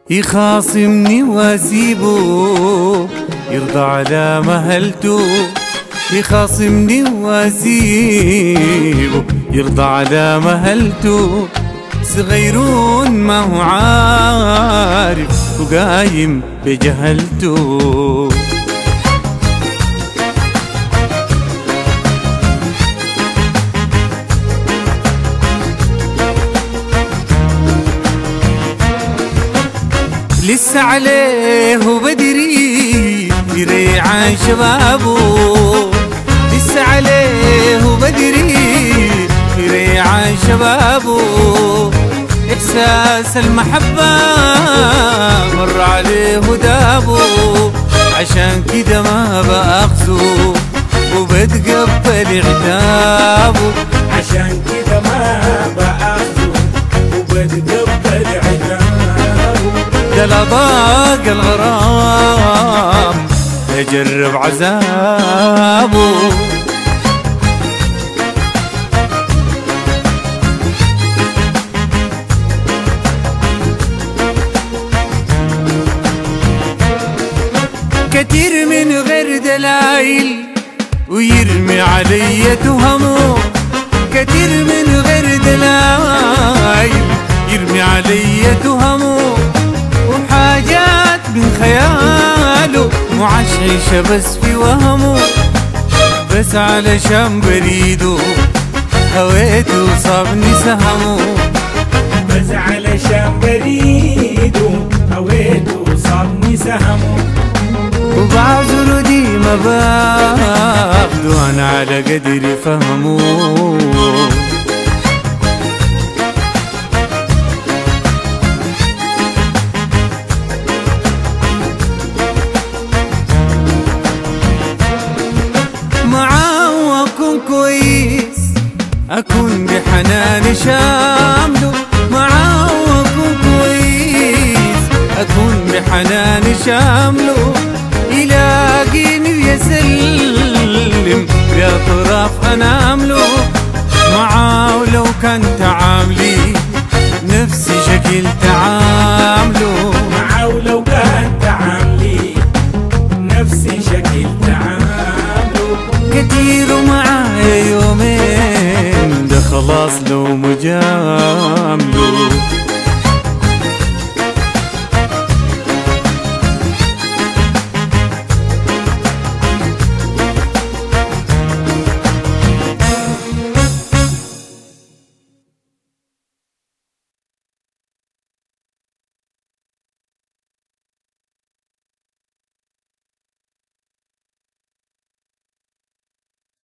يخاصمني واسيبه يرضى على مهلته يخاصمني واسيبه يرضى على مهلته صغيرون ما هو عارف وقايم بجهلته لسه عليه بدري يري عن شبابه لسه عليه بدري يري عن شبابه إحساس المحبة مر عليه دابه عشان كده ما بأخذه وبتقبل عتابه عشان كده ما بأخذه وبتقبل عتابه ده لا ضاق الغرام يجرب عذابه كتير من غير دلايل ويرمي علي تهمه كتير من غير دلايل يرمي علي تهمه وحاجات من خياله معشعشة بس في وهمه بس علشان بريده هويته صابني سهمه بس علشان بريده هويته صابني سهمه وبعذره دي ما باخده انا على قدر فهمه معاه اكون كويس اكون بحنان شامله معاه اكون كويس اكون بحنان شامله يلاقيني ويسلم باطراف انامله معاه لو كان تعاملي نفس شكل تعامله معه لو كان تعاملي نفس شكل تعامله كتير ومعايا يومين ده خلاص لو مجامل